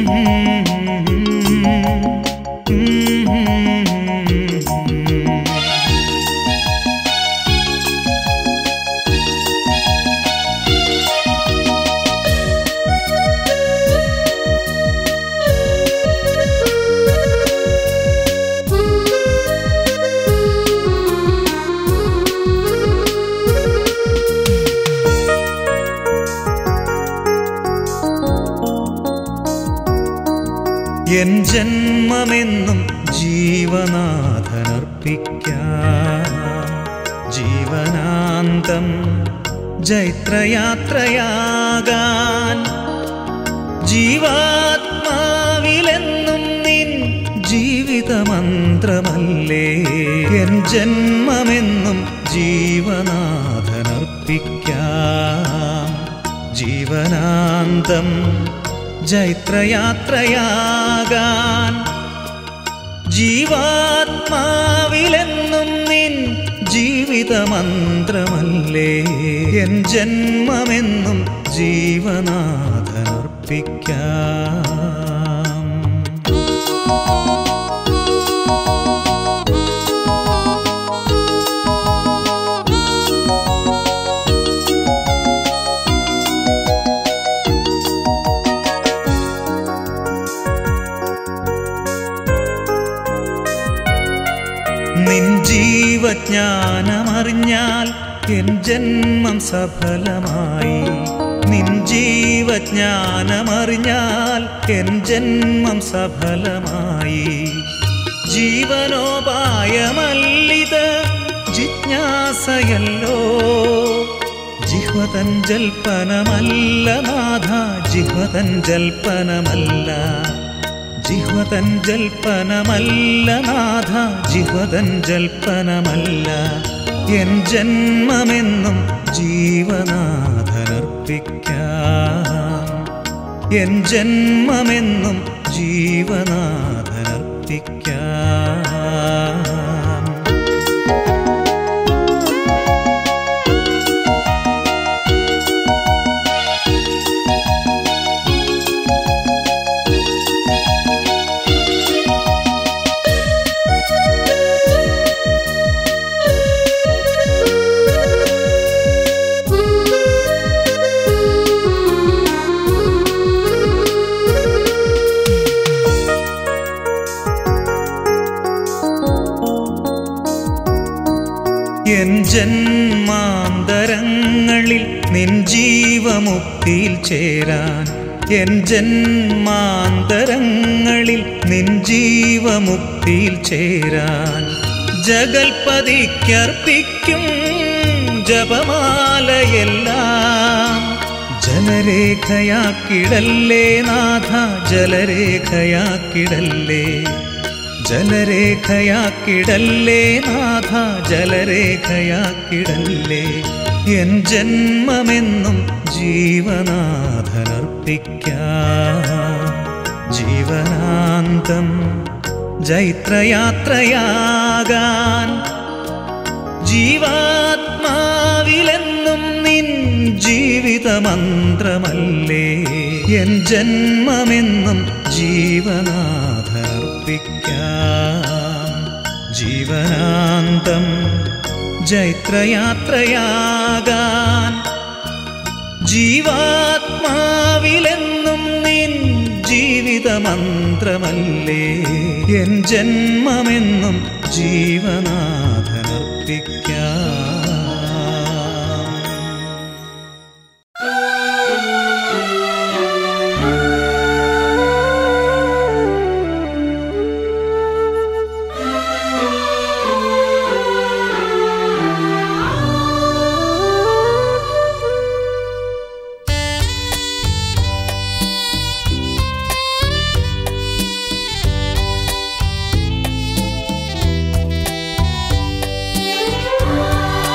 N ജന്മമെന്നും ജീവനാഥനർപ്പിക്കാം ജീവനാന്തം ജൈത്രയാത്രയാകാൻ ജീവാത്മാവിലെന്നും നിൻ ജീവിതമന്ത്രമല്ലേ N ജന്മമെന്നും ജീവനാഥനർപ്പിക്കാം ജീവനാന്തം ജൈത്രയാത്രയാകാൻ ജീവാത്മാവിലെന്നും നിൻ ജീവിതമന്ത്രമല്ലേ എൻ ജന്മമെന്നും ജീവനാഥനർപ്പിക്കാം നിൻ ജീവജ്ഞാനമറിഞ്ഞാൽ എൻ ജന്മം സഫലമായി നിൻ ജീവജ്ഞാനമറിഞ്ഞാൽ എൻ ജന്മം സഫലമായി ജീവനോപായമല്ലിത് ജിജ്ഞാസയല്ലോ ജിഹ്വതൻ ജൽപ്പനമല്ല നാഥ ജിഹ്വതൻ ജൽപ്പനമല്ല ജിഹ്വതൻ ജൽപ്പനമല്ല നാഥ ജിഹ്വതൻ ജൽപ്പനമല്ല എൻ ജന്മമെന്നും ജീവനാഥനർപ്പിക്കാം എൻ ജന്മമെന്നും ജീവനാഥനർപ്പിക്കാം എൻ ജന്മാന്തരങ്ങളിൽ നിൻ ജീവമുക്തിയിൽ ചേരാൻ എൻ ജന്മാന്തരങ്ങളിൽ നിൻ ജീവമുക്തിയിൽ ചേരാൻ ജഗൽപതിക്കർപ്പിക്കും ജപമാലയെല്ലാം ജലരേഖയാക്കിടല്ലേ നാഥ ജലരേഖയാക്കിടല്ലേ ജലരേഖയാക്കിടല്ലേ നാഥ ജലരേഖയാക്കിടല്ലേ എൻ ജന്മമെന്നും ജീവനാഥനർപ്പിക്കാം ജീവനാന്തം ജൈത്രയാത്രയാകാൻ ജീവാത്മാവിലെന്നും നിൻ ജീവിതമന്ത്രമല്ലേ എൻ ജന്മമെന്നും ജീവനാഥർപ്പിക്കാം ജീവനാന്തം ജൈത്രയാത്രയാകാൻ ജീവാത്മാവിലെന്നും നിൻ ജീവിതമന്ത്രമല്ലേ എൻ ജന്മമെന്നും ജീവനാഥനർപ്പിക്കാം ആ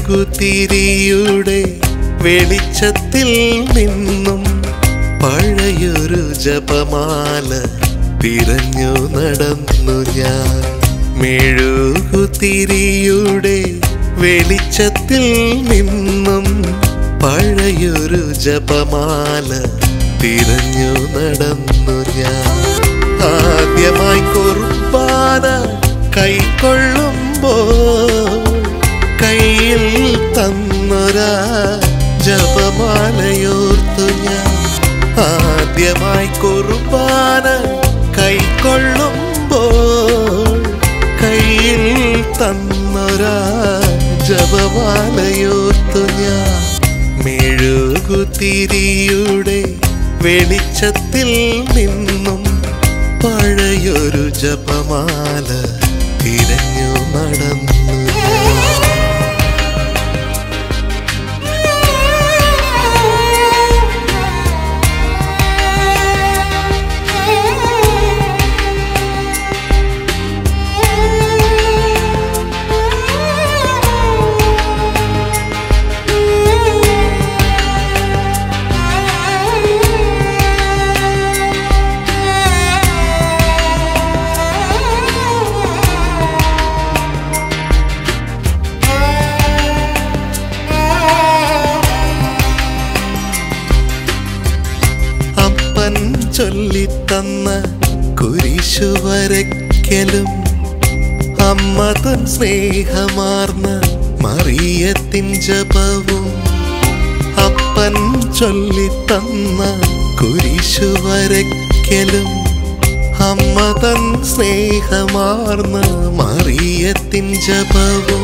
മെഴുകുതിരിയുടെ വെളിച്ചത്തിൽ നിന്നും പഴയൊരു ജപമാല തിരഞ്ഞു നടന്നു ഞാൻ മെഴുകുതിരിയുടെ വെളിച്ചത്തിൽ നിന്നും പഴയൊരു ജപമാല തിരഞ്ഞു നടന്നു ഞാൻ ആദ്യമായി കുർബാന കൈക്കൊള്ളുമ്പോൾ കയ്യിൽ തന്നൊരാ ജപമാലയോർത്തു ഞാൻ ആദ്യമായി കുർബാന കൈക്കൊള്ളുമ്പോൾ കയ്യിൽ തന്നൊരാ ജപമാലയോർത്തു ഞാൻ മെഴുകുതിരിയുടെ വെളിച്ചത്തിൽ നിന്നും പഴയൊരു ജപമാല തിരഞ്ഞു നടന്നു ഞാൻ. അപ്പൻ ചൊല്ലിത്തന്ന കുരിശു വരയ്ക്കലും അമ്മ തൻ സ്നേഹമാർന്ന മറിയത്തിൻ ജപവും അപ്പൻ ചൊല്ലിത്തന്ന കുരിശു വരയ്ക്കലും അമ്മ തൻ സ്നേഹമാർന്ന മറിയത്തിൻ ജപവും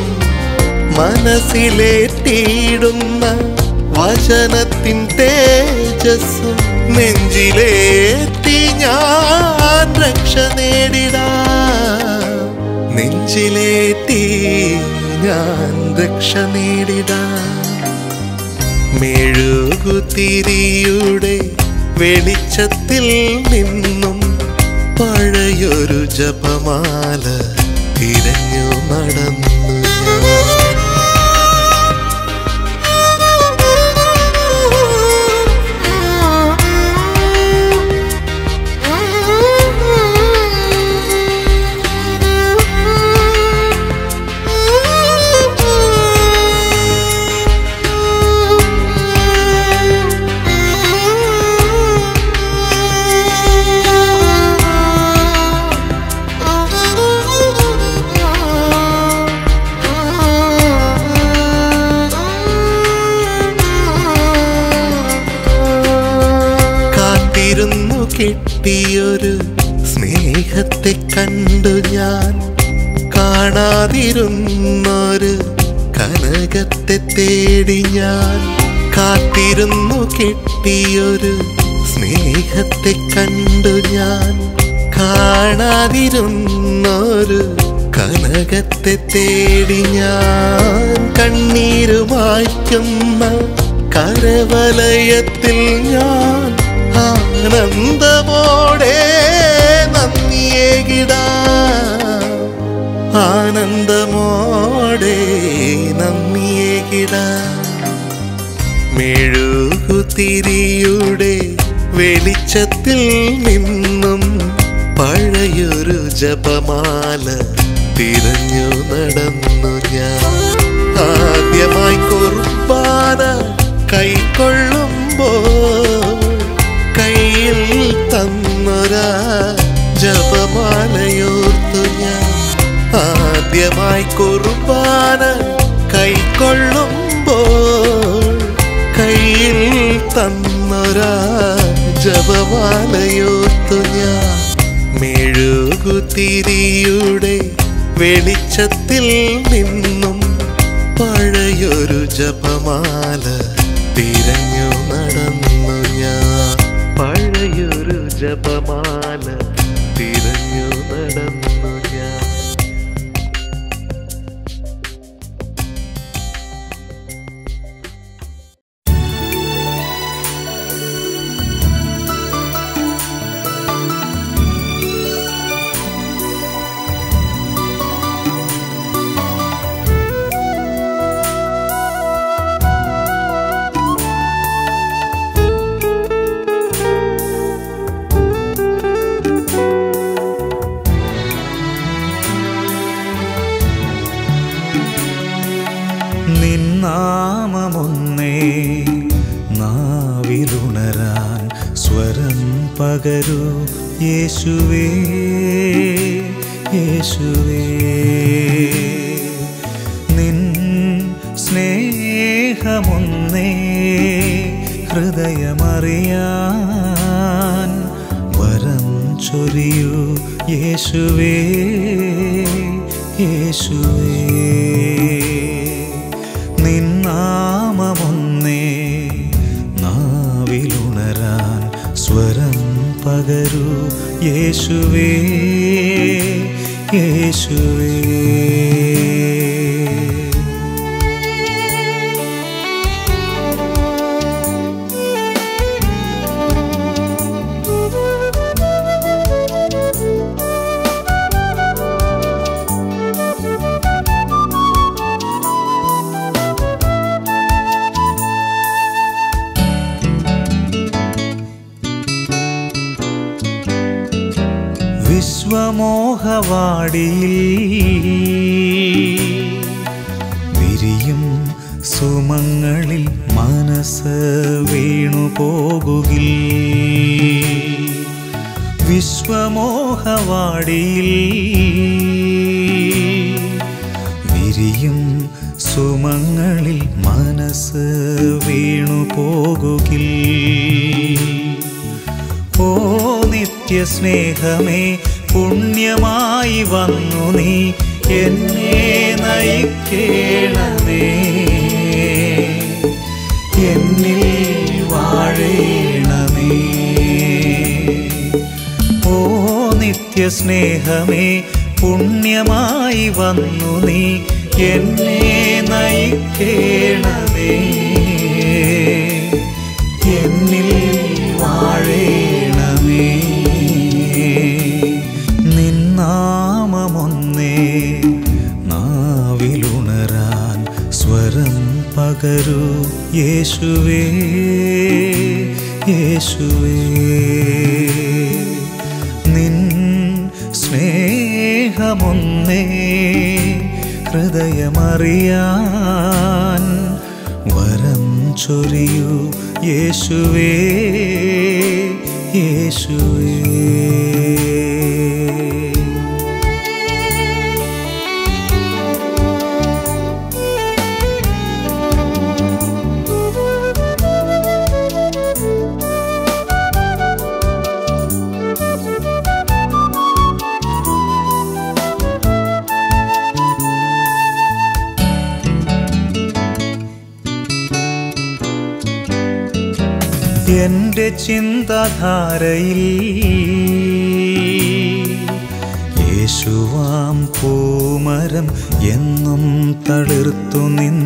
മനസ്സിലേറ്റിയിടുന്ന വചനത്തിൻ തേജസ്സും നെഞ്ചിലേറ്റി ഞാൻ രക്ഷ നേടിടാ നെഞ്ചിലേറ്റി ഞാൻ രക്ഷ നേടിടാ മെഴുകുതിരിയുടെ വെളിച്ചത്തിൽ നിന്നും പഴയൊരു ജപമാല തിരഞ്ഞു നടന്നു ഞാൻ കാത്തിരുന്നു കിട്ടിയൊരു സ്നേഹത്തെ കണ്ടു ഞാൻ കാണാതിരുന്നൊരു കനകത്തെ തേടി ഞാൻ കാത്തിരുന്നു കിട്ടിയൊരു സ്നേഹത്തെ കണ്ടു ഞാൻ കാണാതിരുന്നൊരു കനകത്തെ തേടി ഞാൻ കണ്ണീരുമായ്ക്കുന്ന കരവലയത്തിൽ ഞാൻ ആനന്ദമോടെ നന്ദിയേകിട ആനന്ദമോടെ നന്ദിയേകിട മെഴുകുതിരിയുടെ വെളിച്ചത്തിൽ നിന്നും പഴയൊരു ജപമാല തിരഞ്ഞു നടന്നു ഞാൻ ആദ്യമായി കുർബാന കൈക്കൊള്ളുമ്പോൾ കയ്യിൽ തന്നൊരാ ജപമാലയോർത്തു ഞാൻ ആദ്യമായി കുർബാന കൈക്കൊള്ളുമ്പോൾ കയ്യിൽ തന്നൊരാ ജപമാലയോർത്തു ഞാൻ മെഴുകുതിരിയുടെ വെളിച്ചത്തിൽ നിന്നും പഴയൊരു ജപമാല തിരഞ്ഞു നടന്നു ഞാൻ പഴയൊരു ജപമാല തിരഞ്ഞു നടന്നു ഞാൻ ും പകരൂ യേശുവേ യേശുവേ നിൻ സ്നേഹമൊന്നേ ഹൃദയമറിയാൻ വരം ചൊരിയൂ യേശുവേ യേശുവേ നിന്നാമമൊന്നേ നാവിലുണരാൻ സ്വരം പകരൂ യേശുവേ യേശുവേ വിശ്വമോഹവാടിയിൽ വിരിയും സുമങ്ങളിൽ മനസ്സ് വീണു പോകുകിൽ വിശ്വമോഹവാടിയിൽ വിരിയും സുമങ്ങളിൽ മനസ്സ് വീണു പോകുകിൽ ഓ നിത്യസ്നേഹമേ പുണ്യമായി വന്നു നീ എന്നെ നയിക്കേണമേ എന്നിൽ വാഴേണമേ ഓ നിത്യസ്നേഹമേ പുണ്യമായി വന്നു നീ എന്നെ നയിക്കേണമേ എന്നിൽ വാഴേണമേ നിന്നാമമൊന്നേ നാവിലുണരാൻ സ്വരം പകരൂ യേശുവേ യേശുവേ നിൻ സ്നേഹമൊന്നേ ഹൃദയമറിയാൻ വരം ചൊരിയൂ യേശുവേ യേശുവേ എന്റെ ചിന്താധാരയിൽ യേശുവാം പൂമരം എന്നും തളിർത്തു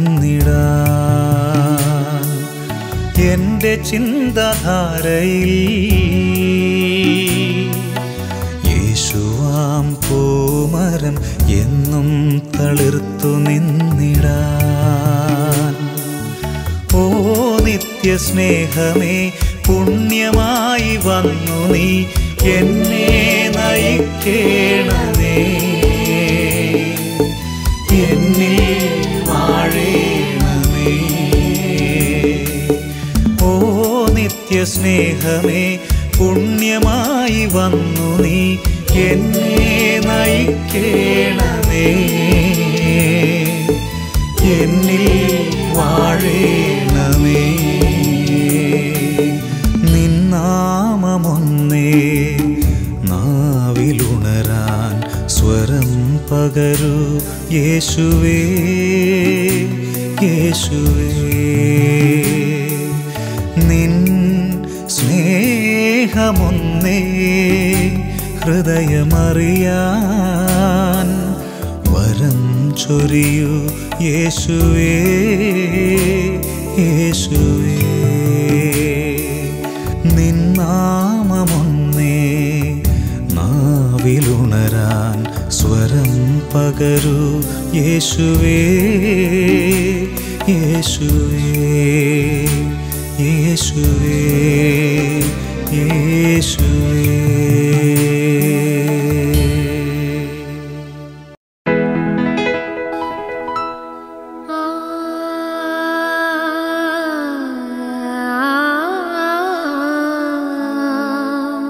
നിന്നിടാൻ എന്റെ ചിന്താധാരയിൽ യേശുവാം പൂമരം എന്നും തളിർത്തു നിന്നിടാൻ ഓ നിത്യസ്നേഹമേ പുണ്യമായി വന്നു നീ എന്നെ നയിക്കേണമേ എന്നിൽ വാഴേണമേ ഓ നിത്യസ്നേഹമേ പുണ്യമായി വന്നു നീ എന്നെ നയിക്കേണമേ എന്നിൽ വാഴേണമേ നിന്നാമമൊന്നേ നാവിലുണരാൻ സ്വരം പകരൂ യേശുവേ യേശുവേ നിൻ സ്നേഹമൊന്നേ ഹൃദയമറിയാൻ വരം ചൊരിയൂ യേശുവേ യേശുവേ നിന്നാമമൊന്നേ നാവിലുണരാൻ സ്വരം പകരൂ യേശുവേ യേശുവേ യേശുവേ യേശുവേ ആ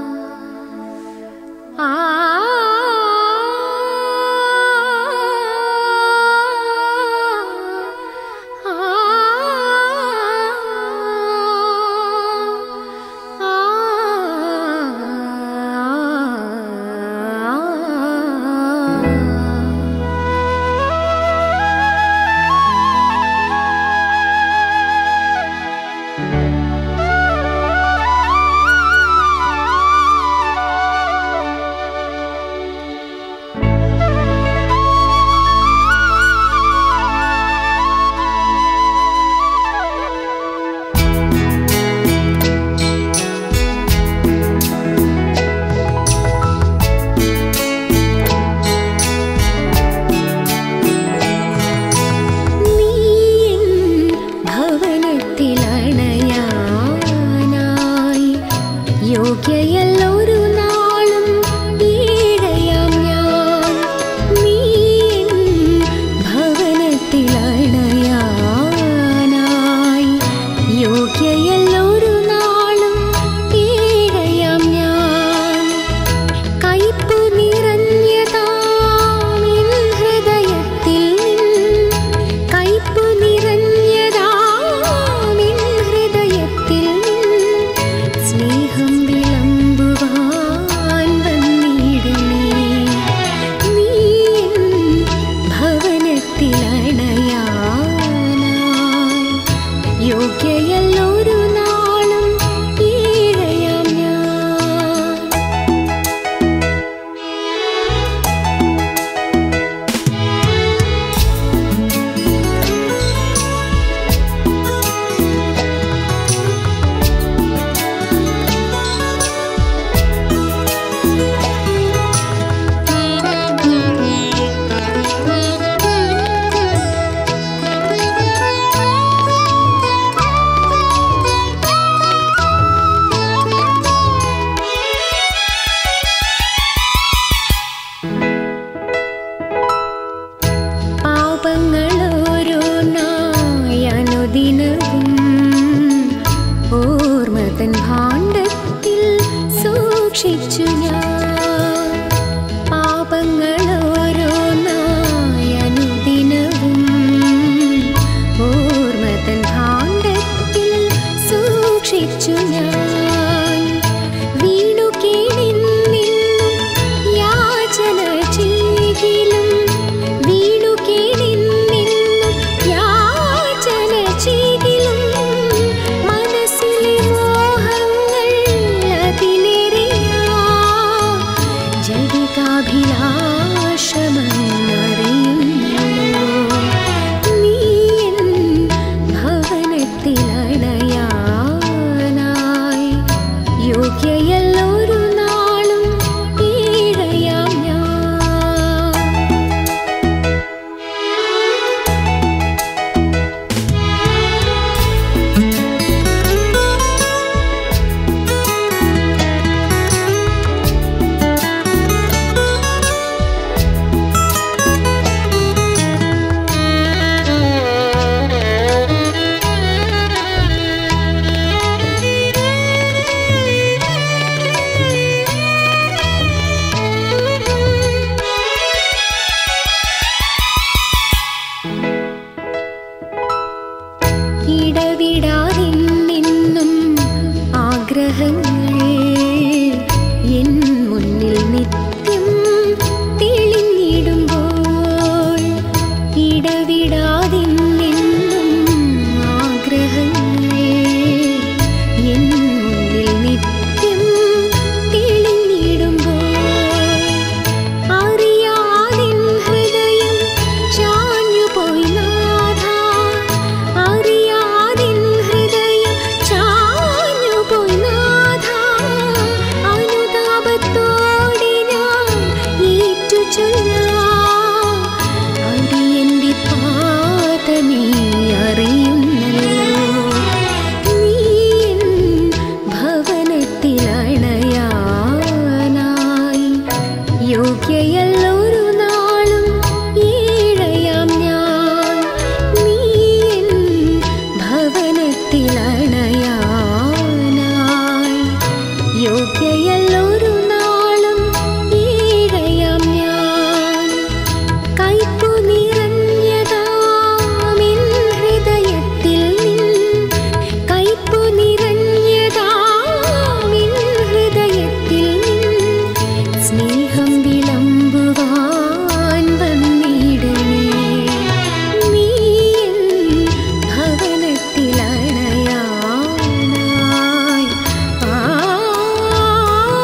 യോഗ്യയല്ലൊരു നാളും ഈഴയാം ഞാൻ നീ എൻ ഭവനത്തിലണയാനായി യോഗ്യയല്ലൊരു നാളും ഈഴയാം ഞാൻ കയ്പു നിറഞ്ഞതാമിൻ ഹൃദയത്തിൽ നിൻ കയ്പു നിറഞ്ഞതാമിൻ ഹൃദയത്തിൽ നിൻ സ്നേഹം വിളമ്പുവാൻ വന്നിടണേ നീ എൻ ഭവനത്തിലണയാനായി യോഗ്യയല്ലൊരു നാളും ഈഴയാം ഞാൻ പാപങ്ങളോരോന്നായി അനുദിനവും ഓർമ്മതൻ ഭാണ്ഡത്തിൽ സൂക്ഷിച്ചു ഞാൻ പാപങ്ങളോരോന്നായി അനുദിനവും ഓർമ്മതൻ ഭാണ്ഡത്തിൽ സൂക്ഷിച്ചു ഞാൻ വീണു കേണിന്നിന്നും യാചന ചെയ്തിലും വീണു കേണിന്നിന്നും യാചന ചെയ്തിലും മനസ്സിലെ മോഹങ്ങൾ അതിലേറെയാ ജടികാഭിലാഷമെന്നറിയുന്നു നീ എൻ ഭവനത്തിലണയാനായി യോഗ്യയല്ലൊരു നാളും ഈഴയാം ഞാൻ ഇടവിടാതിന്നും ആഗ്രഹങ്ങൾ എൻ മുന്നിൽ നിത്യം തെളിഞ്ഞിടുമ്പോൾ ഇടവിടാതിന്നും ആഗ്രഹങ്ങൾ എൻ മുന്നിൽ നിത്യം തെളിഞ്ഞിടുമ്പോൾ അറിയാതിൻ ഹൃദയം ചാഞ്ഞുപോയി നാഥ അറിയാതിൻ ഹൃദയം ചാഞ്ഞുപോയി നാഥ അനുതാപത്തോടെ ഞാൻ ഏറ്റു ചൊല്ലാം അടിയന്റെ പാത നീ അറിയുന്നല്ലോ നീ എൻ ഭവനത്തിലണയാനായി യോഗ്യയല്ലൊരു നാളും ഈഴയാം ഞാൻ നീ എൻ ഭവനത്തിലണയാനായി യോഗ്യയല്ലൊരു നാളും ഈഴയാം ഞാൻ കയ്പു നിറഞ്ഞതാമിൻ ഹൃദയത്തിൽ നിൻ കയ്പു നിറഞ്ഞതാമിൻ ഹൃദയത്തിൽ നിൻ സ്നേഹം വിളമ്പുവാൻ വന്നിടണേ നീ എൻ ഭവനത്തിലണയാനായി ആ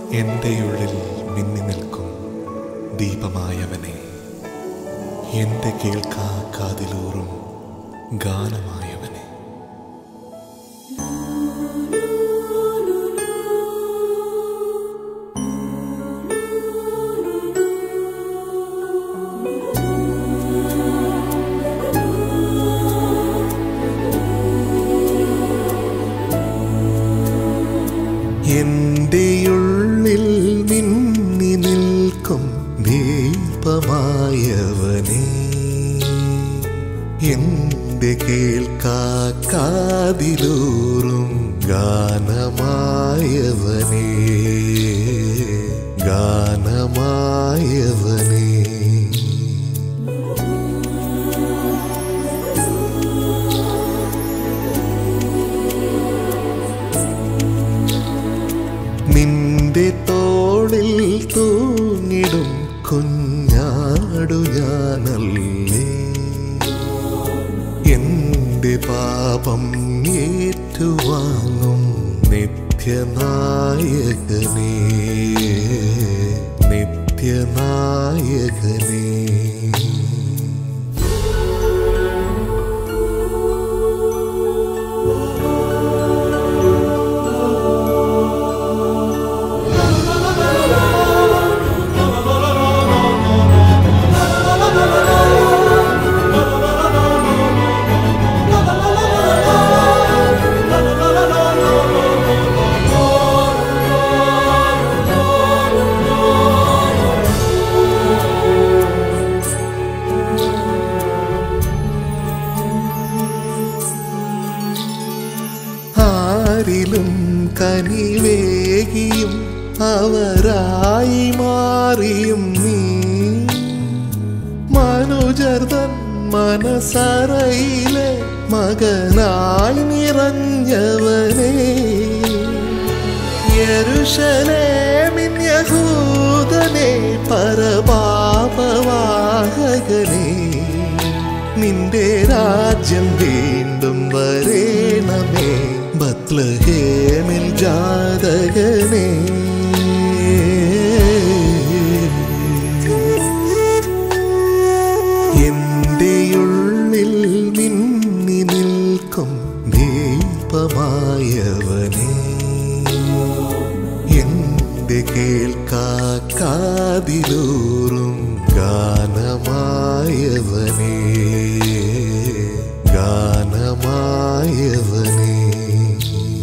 എൻ്റെ ഉള്ളിൽ മിന്നി നിൽക്കും ദീപമായവനെ എൻ്റെ കേൾക്കാ കാതിലൂറും ഗാനമായവനെ എൻ്റെ ഉള്ളിൽ മിന്നി നിൽക്കും ദീപമായവനെ എൻ്റെ കേൾക്കാ കാതിലൂറും ഗാനമായവനെ ഗാനമായവനെ നിന്റെ തോളിൽ തൂങ്ങിടും കുഞ്ഞാടു ഞാനല്ലേ എന്റെ പാപം ഏറ്റുവാങ്ങും നിത്യനായകനേ നിത്യനായകനേ ആരിലും കനിവേകിയും അവരായി മാറിയും നീ മനുജർതൻ മനസറയിലെ മകനായി നിറഞ്ഞവനെ യരുഷലേമിൻ യഹൂദനെ പരപാപവാഹകനെ നിന്റെ രാജ്യം വീണ്ടും വരേണമേ ബത്ലഹേമിൽ ജാതകനെ എന്റെ ഉള്ളിൽ മിന്നി നിൽക്കും ദീപമായവനെ എന്റെ കേൾക്കാ കാതിലൂറും ഗാനമായവനെ ഗാനമായവനെ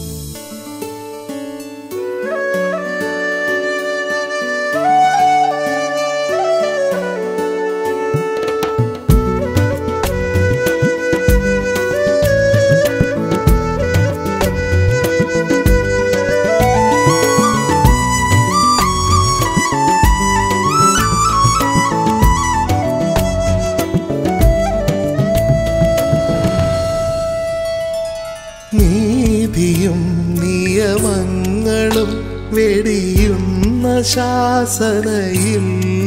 നീതിയും നിയമങ്ങളും വെടിയുന്ന ശാസനയിൽ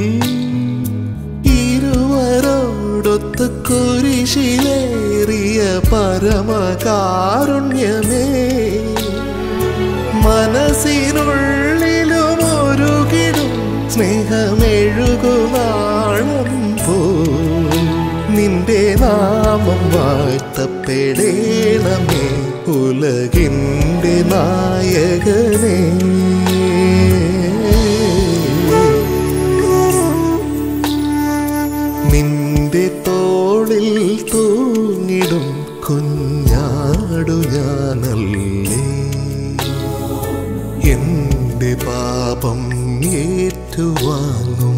ഇരുവരോടൊത്ത് കുരിശിലേറിയ പരമകാരുണ്യമേ മനസ്സിനുള്ളിലും ഒരുകിടും സ്നേഹമെഴുകുനാളം പോ നിന്റെ നാമം വാഴ്ത്തപ്പെടേണമേ ഉലകിൻ്റെ നായകനേ നിന്റെ തോളിൽ തൂങ്ങിടും കുഞ്ഞാടു ഞാനല്ലേ എന്റെ പാപം ഏറ്റുവാങ്ങും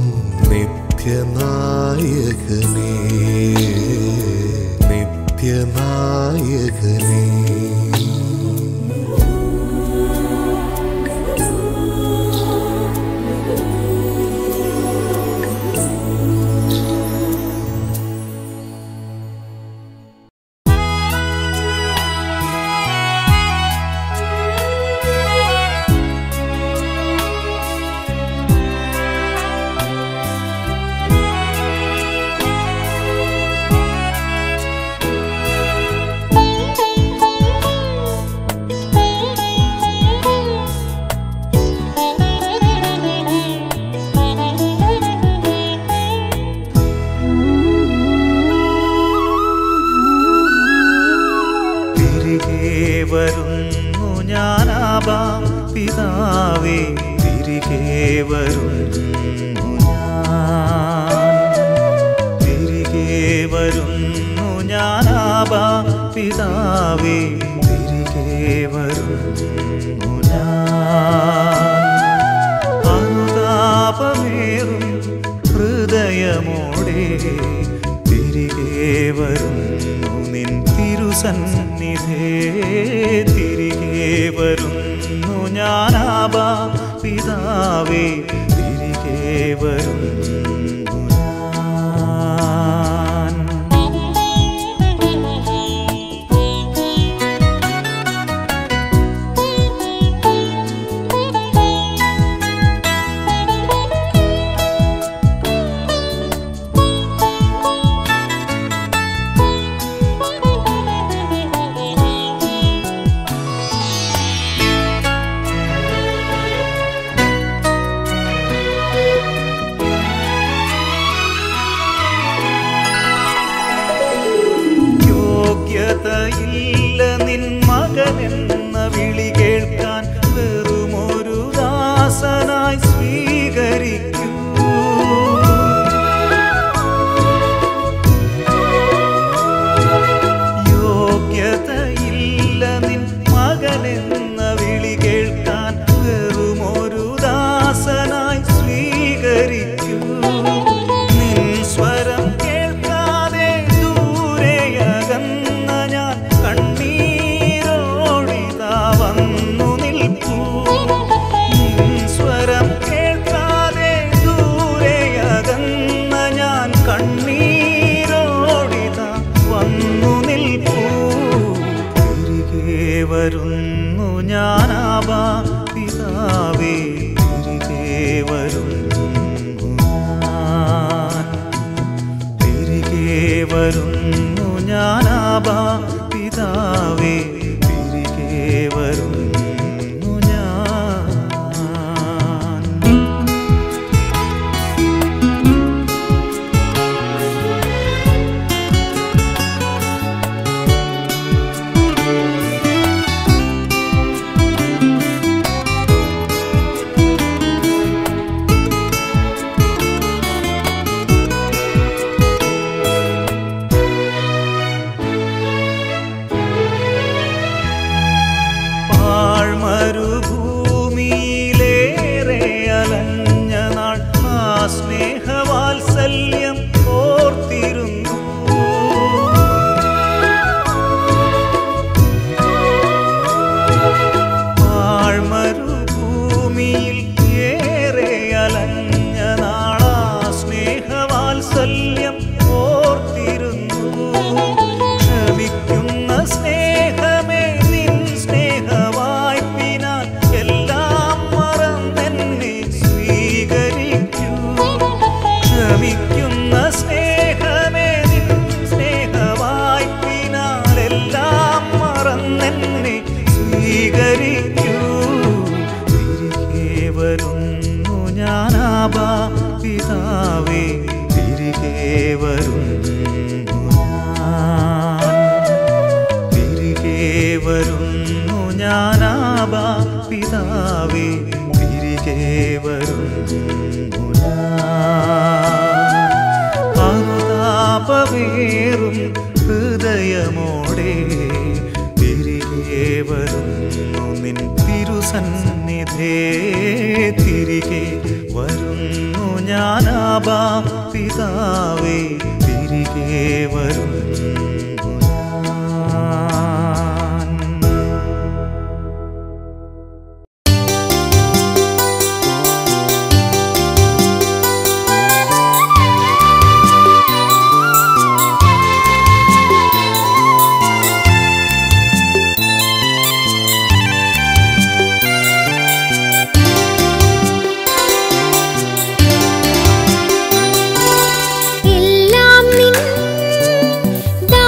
നിത്യനായകനേ നിത്യനായകനേ ും തിരികെ വരുന്നു ഞാനാബാ പിതാവേ തിരികെ വരുന്നു ഞാൻ തിരികെ വരുന്നു ഞാനാബാ പിതാവേ തിരികെ വരുന്നു ഞാൻ അനുതാപമേറും ഹൃദയമോടെ തിരികെ വരുന്നു നിൻ തിരുസന്നിധേ തിരികെ വരുന്നു ഞാനാബാ പിതാവേ തിരികെ വരുന്നു ഞാൻ യോഗ്യതയില്ല നിൻ മകനെന്ന വിളി കേൾക്കാൻ വെറുമൊരു ദാസനായി സ്വീകരിക്കൂ യോഗ്യതയില്ല നിൻ മകനെന്ന വിളി കേൾക്കാൻ വെറുമൊരു ദാസനായി സ്വീകരിക്കൂ നിൻ സ്വരം കേൾക്കാതെ ദൂരെയകന്ന ഞാൻ കണ്ണീരോടിതാ വന്നു നിൽക്കൂ നിൻ സ്വരം കേൾക്കാതെ ദൂരെയകന്ന ഞാൻ കണ്ണീരോടിതാ വന്നു നിൽക്കൂ തിരികെ വരുന്നു ഞാനാബാ പിതാവേ തിരികെ വരുന്നു ഞാൻ തിരികെ വരുന്നു ഞാനാബാ പിതാവേ തിരികെ വരുന്നു ഞാൻ പാഴ്മരുഭൂമിയിലേറെ അലഞ്ഞ നാൾ ആ സ്നേഹവാത്സല്യം ഓർത്തിരുന്നു പാഴ്മരുഭൂമിയിൽ ഏറെ അലഞ്ഞ നാളാ സ്നേഹവാത്സല്യം ഓർത്തിരുന്നു ക്ഷമിക്കുന്ന സ്നേഹമേ നിൻ സ്നേഹവായ്പിനാൽ എല്ലാം മറന്നെന്നെ സ്വീകരിക്കൂ ക്ഷമിക്കുന്ന സ്നേഹമേ നിൻ സ്നേഹവായ്പിനാൽ എല്ലാം മറന്നെന്നെ സ്വീകരിക്കൂ തിരികെ വരുന്നു ഞാനാബാ പിതാവേ തിരികെ വരുന്നു ഞാൻ തിരികെ വരുന്നു ഞാനാബാ പിതാവേ തിരികെ വരുന്നു ഞാൻ അനുതാപമേറും ഹൃദയമോടെ തിരികെ വരുന്നു നിൻ തിരുസന്നിധേ തിരികെ വരുന്നു ഞാനാബാ പിതാവേ തിരികെ വരുന്നു ഞാൻ എല്ലാം നിൻ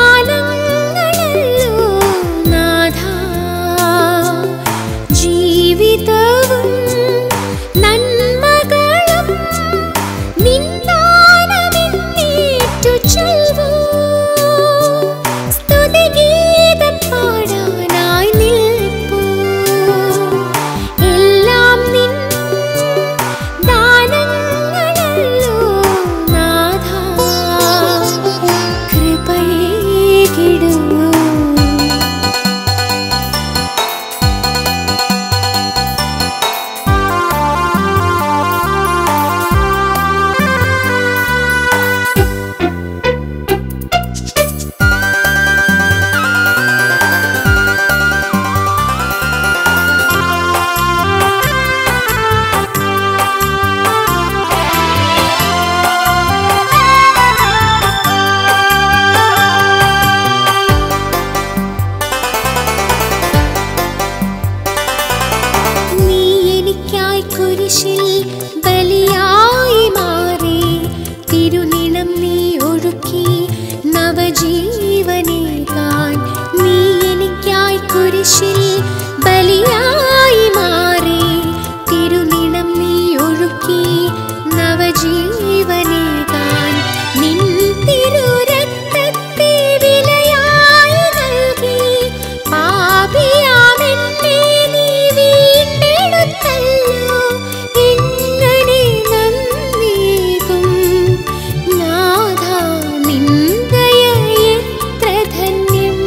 കുരിശിൽ ബലിയായി മാറി തിരുനിണം നീ ഒഴുക്കി നവജീവനേകാൻ നിൻ തിരുരക്തത്തെ വിലയായി നൽകി പാപിയാമെന്നെ നീ വീണ്ടെടുത്തല്ലോ എങ്ങനെ നന്ദിയേകും നാഥ നിന്ദയ എത്ര ധന്യം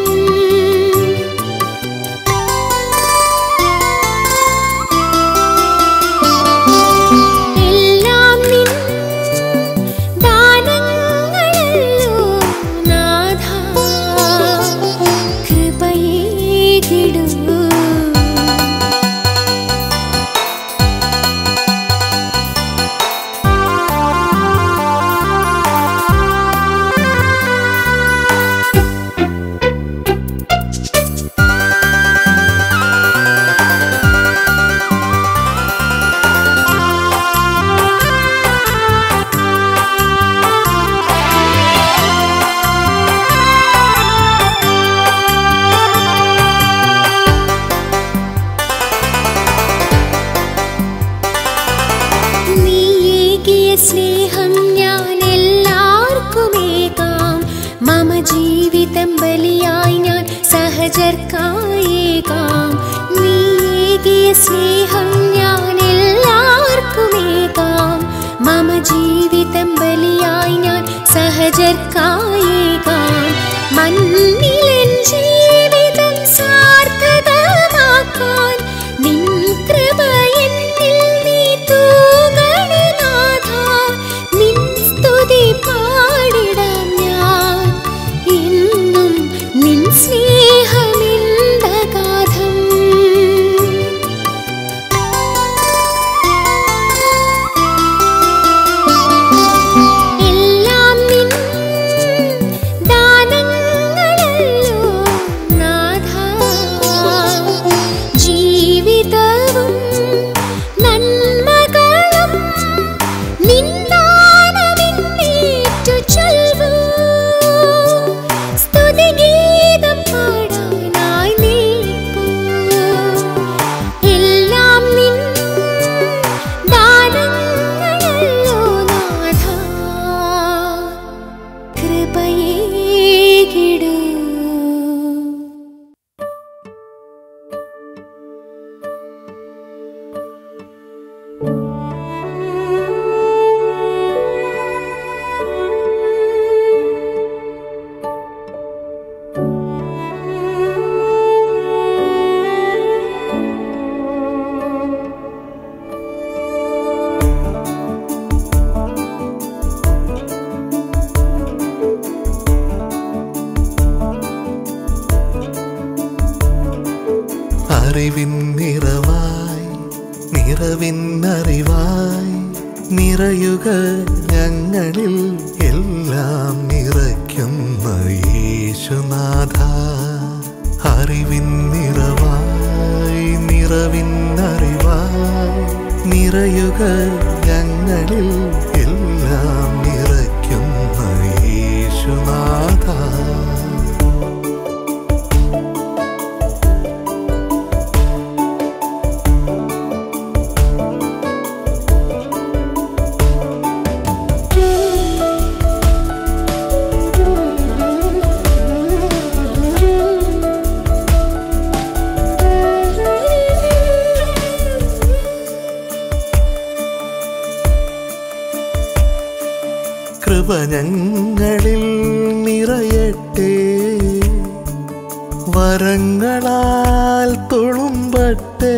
എല്ലാം നിൻ ദാനങ്ങളല്ലോ നാഥ കൃപയേകിടൂ നീയേകിയ സ്നേഹം ഞാൻ എല്ലാവർക്കുമേകാം മമ ജീവിതം ബലിയായി ഞാൻ സഹജർക്കായേകാം നീയേകിയ സ്നേഹം ഞാൻ എല്ലാവർക്കുമേകാം മമ ജീവിതം ബലിയായി ഞാൻ സഹജർക്കായേകാം മണ്ണിലൻ ജീവിതം സാർത്ഥകമാക്കാൻ നിൻ കൃപ എന്നിൽ നീ തൂകണേ നാഥ നിൻ സ്തുതി പാടിടാം ഞാൻ എന്നും നിൻ സ്നേഹമെന്തഗാധം എല്ലാം നിൻ ദാനങ്ങളല്ലോ നാഥ ജീവിതവും നന്മകളും നിന്നാനമിന്നേറ്റു ചൊൽവൂ സ്തുതിഗീതം പാടാനായി നിൽപ്പൂ എല്ലാം നിൻ ദാനങ്ങളല്ലോ നാഥ കൃപയേകിടൂ അറിവിൻ നിറവായി നിറവിന്നറിവായി നിറയുക ഞങ്ങളിൽ എല്ലാം നിറയ്ക്കുന്ന യേശുനാഥ അറിവിൻ നിറവായി നിറവിന്നറിവായി നിറയുക ഞങ്ങളിൽ എല്ലാം നിറയ്ക്കുന്ന യേശുനാഥ കൃപ ഞങ്ങളിൽ നിറയട്ടെ വരങ്ങളാൽ തുളുമ്പട്ടെ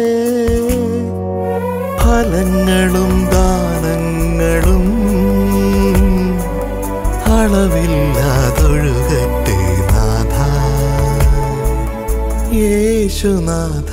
ഫലങ്ങളും ദാനങ്ങളും അളവില്ലാതൊഴുകട്ടെ നാഥ യേശുനാഥ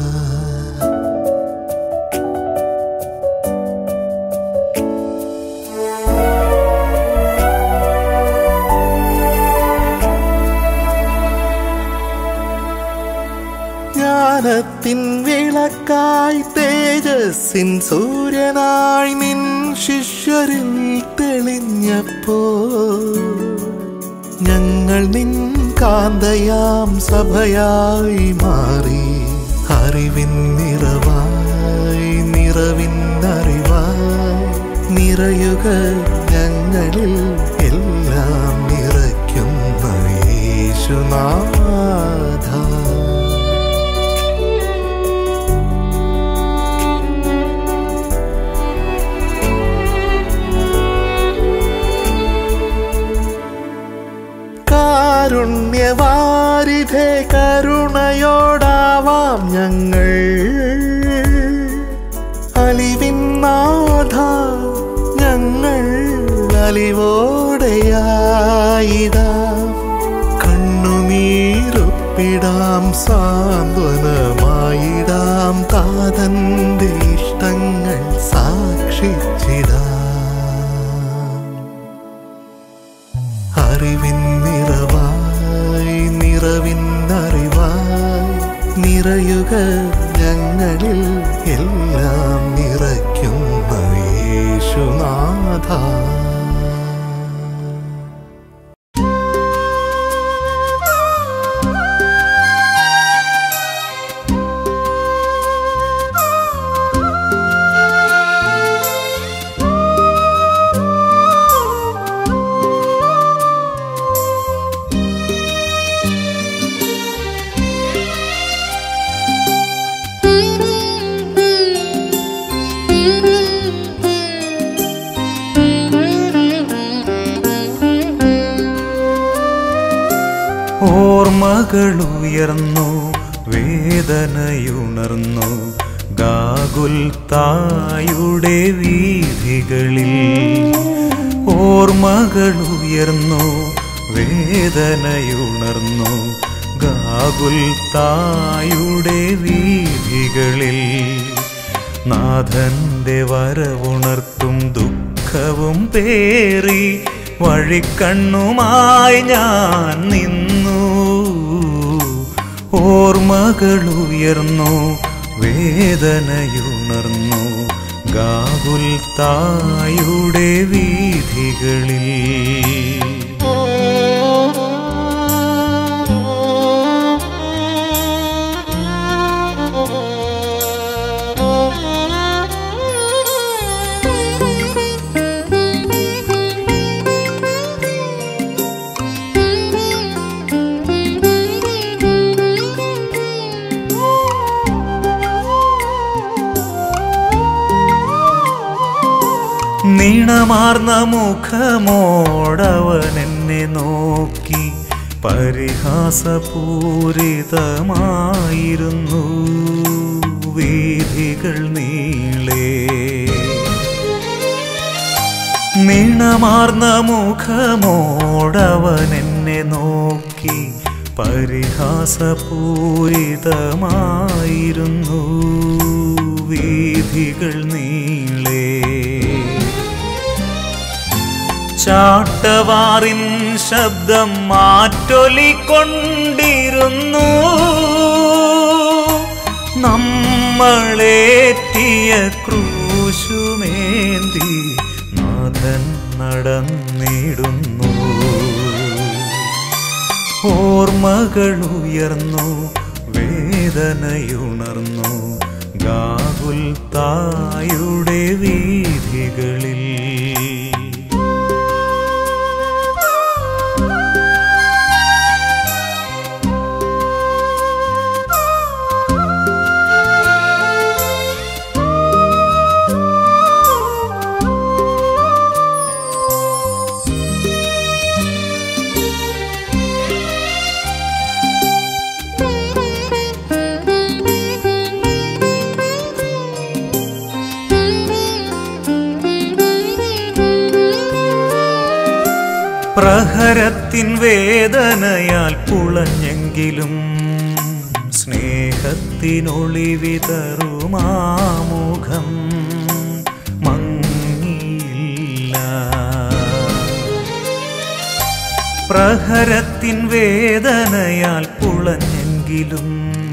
ജ്ഞാനത്തിൻ വിളക്കായി തേജസ്സിൻ സൂര്യനായി നിൻ ശിഷ്യരിൽ തെളിഞ്ഞപ്പോ ഞങ്ങൾ നിൻ കാന്തയാം സഭയായി മാറി അറിവിൻ നിറവായി നിറവിൻ അറിവായി നിറയുക ഞങ്ങളിൽ എല്ലാം നിറയ്ക്കുന്ന യേശുനാഥ കാരുണ്യവാരിധേ കരുണയോടാവാം ഞങ്ങൾ അലിവിന്നാഥ ഞങ്ങൾ അലിവോടെയായിടാം കണ്ണുനീരൊപ്പിടാം സാന്ത്വനമായിടാം താതന്റെ ഇഷ്ടങ്ങൾ സാക്ഷിച്ചിടാം അറിവിൻ നിറവായി നിറവിൻ അറിവായി നിറയുക ഞങ്ങളിൽ എല്ലാം നിറയ്ക്കുന്ന യേശുനാഥ ഓർമ്മകളുയർന്നു വേദനയുണർന്നു ഗാഗുൽ തായുടെ വീഥികളിൽ ഓർമ്മകളുയർന്നു വേദനയുണർന്നു ഗാഗുൽ തായുടെ വീഥികളിൽ നാഥന്റെ വരവുണർത്തും ദുഃഖവും പേറി വഴിക്കണ്ണുമായി ഞാൻ നിന്നു ഓർമ്മകളുയർന്നു വേദനയുണർന്നു ഗാകുൽ തായുടെ വീഥികളിൽ നീണമാർന്ന മുഖമോടവൻ എന്നെ നോക്കി പരിഹാസപൂരിതമായിരുന്നു വീഥികൾ നീളേ നീണമാർന്ന മുഖമോടവൻ എന്നെ നോക്കി പരിഹാസപൂരിതമായിരുന്നു വീഥികൾ നീളേ ചാട്ടവാറിൻ ശബ്ദം മാറ്റൊലിക്കൊണ്ടിരുന്നു നമ്മളേറ്റിയ ക്രൂശുമേന്തി നാഥൻ നടന്നിടുന്നു ഓർമ്മകളുയർന്നു വേദനയുണർന്നു ഗാകുൽ തായുടെ വീഥികളിൽ പ്രഹരത്തിൻ വേദനയാൽ പുളഞ്ഞെങ്കിലും സ്നേഹത്തിനൊളിവിതറുമാമുഖം മങ്ങിയില്ല പ്രഹരത്തിൻ വേദനയാൽ പുളഞ്ഞെങ്കിലും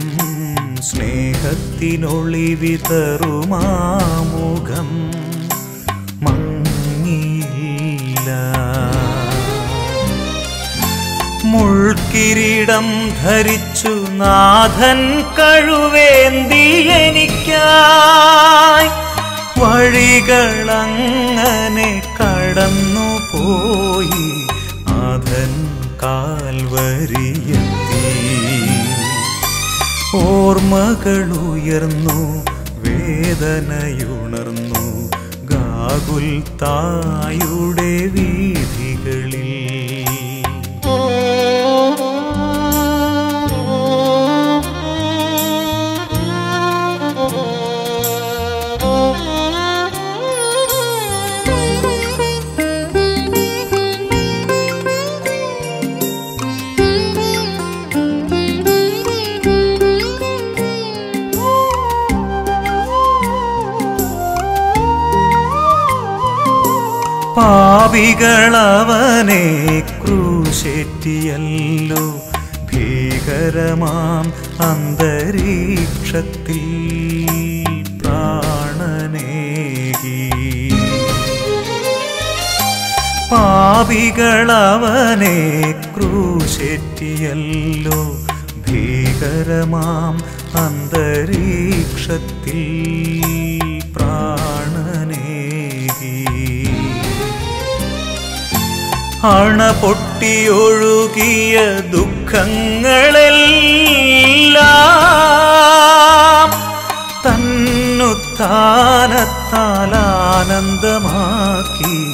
സ്നേഹത്തിനൊളിവിതറുമാമുഖം മങ്ങിയില്ല മുൾക്കിരീടം ധരിച്ചു നാഥൻ കഴുവേന്തി എനിക്കായി വഴികളങ്ങനെ കടന്നു പോയി നാഥൻ കാൽവരിയെത്തി ഓർമ്മകളുയർന്നു വേദനയുണർന്നു ഗാകുൽ തായുടെ വീഥികളിൽ പാപികളവനെ ക്രൂശേറ്റിയല്ലോ ഭീകരമാം അന്തരീക്ഷത്തിൽ പ്രാണനേകി പാപികളവനെ ക്രൂശേറ്റിയല്ലോ ഭീകരമാം അന്തരീക്ഷത്തിൽ പ്രാണനേകി അണ പൊട്ടിയൊഴുകിയ ദുഃഖങ്ങളെല്ലാം തന്നുത്താനത്താൽ ആനന്ദമാക്കി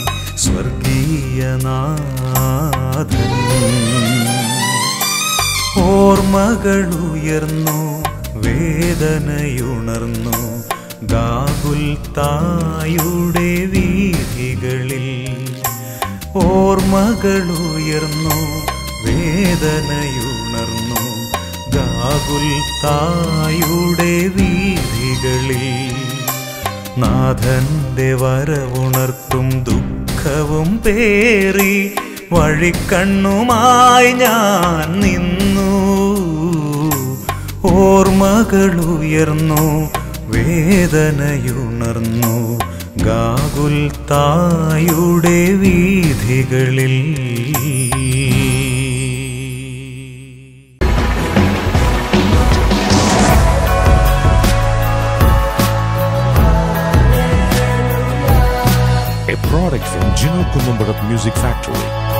സ്വർഗീയനാഥൻ ഓർമ്മകളുയർന്നു വേദനയുണർന്നു ഗാകുൽ തായുടെ വീഥികളിൽ ഓർമ്മകളുയർന്നു വേദനയുണർന്നു ഗാകുൽ തായുടെ വീഥികളിൽ നാഥന്റെ വരവുണർത്തും ദുഃഖവും പേറി വഴിക്കണ്ണുമായി ഞാൻ നിന്നു ഓർമ്മകളുയർന്നു വേദനയുണർന്നു ഗാകുൽ തായുടെ വീഥികളിൽ a product from Gino Columbarat Music Factory.